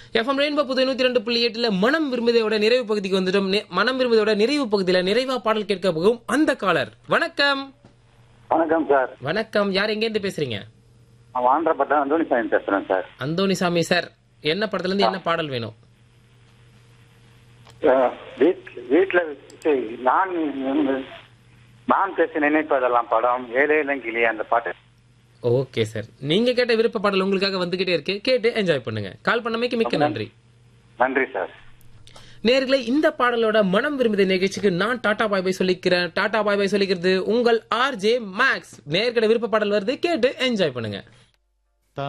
FM rainbow புது நூத்தி ரெண்டு புள்ளி எட்டுல மனம் விரும்புதையோட நிறைவு பகுதிக்கு வந்துட்டோம் நெ- மனம் விரும்புதையோட நிறைவு பகுதியில நிறைவா பாடல் கேட்க போகும் அந்த காலர் வணக்கம் வணக்கம் சார் வணக்கம் யார் எங்க இருந்து பேசுறீங்க நான் வாண்டப்பட்ட அந்தோனிசாமி பேசுறேன் சார் அந்தோணிசாமி சார் என்ன படத்துல இருந்து என்ன பாடல் வேணும் அஹ், வீட்- வீட்ல வச்சு நான் நான் பேச நினைப்பதெல்லாம் படம் ஏழை இளங்கிளி அந்த பாட்டு ஓகே சார் நீங்க கேட்ட விருப்ப பாடல் உங்களுக்காக வந்துகிட்டே இருக்கு கேட்டு என்ஜாய் பண்ணுங்க கால் பண்ணமைக்கு மிக்க நன்றி நன்றி சார் நேர்களே இந்த பாடலோட மனம் விரும்பிய நிகழ்ச்சிக்கு நான் டாடா பாய் பாய் சொல்லிக்கிறேன் டாடா பாய் பாய் சொல்லிக்கிறது உங்கள் ஆர் ஜே மேக்ஸ் நேர்கட விருப்ப பாடல் வருது கேட்டு என்ஜாய் பண்ணுங்க